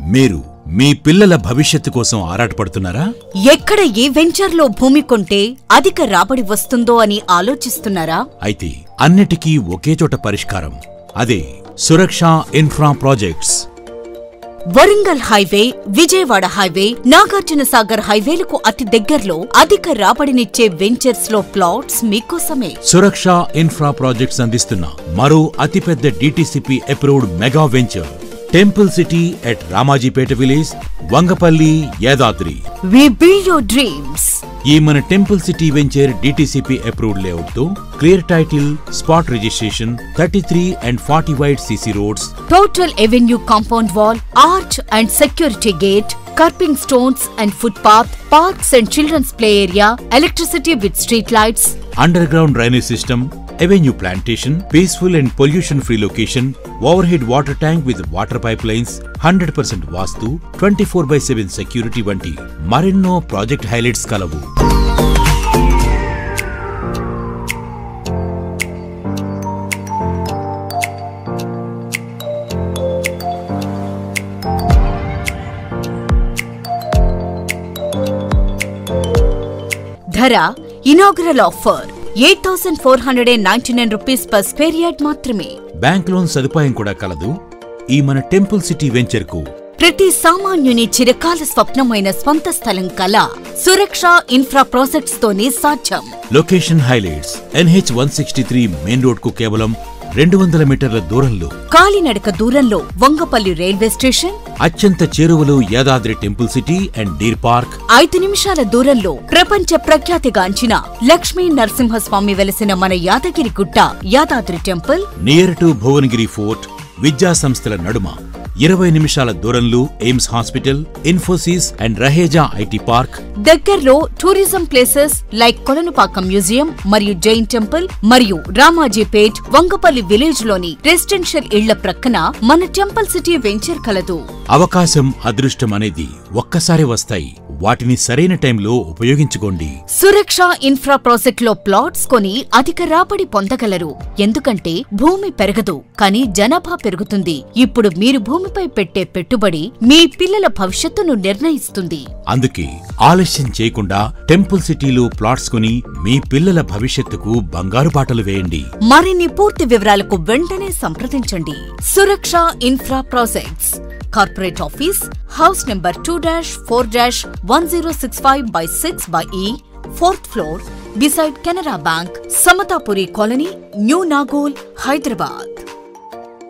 మీరు మీ పిల్లల భవిష్యత్తు కోసం ఆరాటపడుతున్నారా ఎక్కడ ఏ వెంచర్లో భూమి కొంటే అధిక రాబడి వస్తుందో అని ఆలోచిస్తున్నారా అయితే అన్నిటికీ ఒకే చోట పరిష్కారం అదే Suraksha infra projects Warangal highway Vijayawada highway Nagarjuna Sagar హైవేలకు అతి దగ్గరలో అధిక రాబడినిచ్చే వెంచర్స్ లో ప్లాట్స్ మీకోసమే సురక్ష ఇన్ఫ్రా ప్రాజెక్ట్స్ అందిస్తున్న మరో అతిపెద్ద DTCP approved mega venture temple city at Ramajipet village Vangapalli Yadadri we build your dreams ఈ మన temple city venture DTCP approved layout తో clear title spot registration thirty three and forty wide CC roads total avenue compound wall arch and security gate curbing stones and footpath parks and children's play area electricity with street lights underground drainage system avenue plantation peaceful and pollution free location overhead water tank with water pipelines hundred percent vastu twenty four by seven security వంటి మరెన్నో project highlights కలవు ధర inaugural offer eight thousand four hundred and ninety nine rupees per square yard మాత్రమే bank loan సదుపాయం కూడా కలదు ఈ మన టెంపుల్ సిటీ వెంచర్ కు ప్రతి సామాన్యుని చిరకాల స్వప్నమైన స్వంత స్థలం కల సురక్ష ఇన్ఫ్రా ప్రాజెక్ట్స్ తోనే సాధ్యం location highlights NH one sixty three main road కు కేవలం రెండు వందల మీటర్ల దూరంలో కాలినడక దూరంలో వంగపల్లి రైల్వే స్టేషన్ అత్యంత చేరువలో Yadadri temple city and deer park ఐదు నిమిషాల దూరంలో ప్రపంచ ప్రఖ్యాతిగాంచిన లక్ష్మీ నరసింహస్వామి వెలసిన మన Yadagiri Gutta Yadadri temple near to Bhuvanagiri fort విద్యా సంస్థల నడుమ ఇరవై నిమిషాల దూరంలో AIIMS hospital Infosys and Raheja IT park దగ్గర్లో tourism places like Kolanupakam museum మరియు జైన్ టెంపుల్ మరియు రామాజీపేట్ వంగపల్లి విలేజ్ లోని రెసిడెన్షియల్ ఇళ్ల ప్రక్కన మన టెంపుల్ సిటీ వెంచర్ కలదు అవకాశం అదృష్టం అనేది ఒక్కసారి వస్తాయి వాటిని సరైన టైంలో ఉపయోగించుకోండి సురక్ష ఇన్ఫ్రా ప్రాజెక్ట్ లో ప్లాట్స్ కొని అధిక రాబడి పొందగలరు ఎందుకంటే భూమి పెరగదు కానీ జనాభా పెరుగుతుంది ఇప్పుడు మీరు భూమిపై పెట్టే పెట్టుబడి మీ పిల్లల భవిష్యత్తును నిర్ణయిస్తుంది అందుకే ఆలస్యం చేయకుండా టెంపుల్ సిటీలో ప్లాట్స్ కొని మీ పిల్లల భవిష్యత్తుకు బంగారు బాటలు వేయండి మరిన్ని పూర్తి వివరాలకు వెంటనే సంప్రదించండి Suraksha infra projects corporate office house number two dash four dash one zero six five by six by E fourth floor beside Canara bank Samatapuri colony new Nagole Hyderabad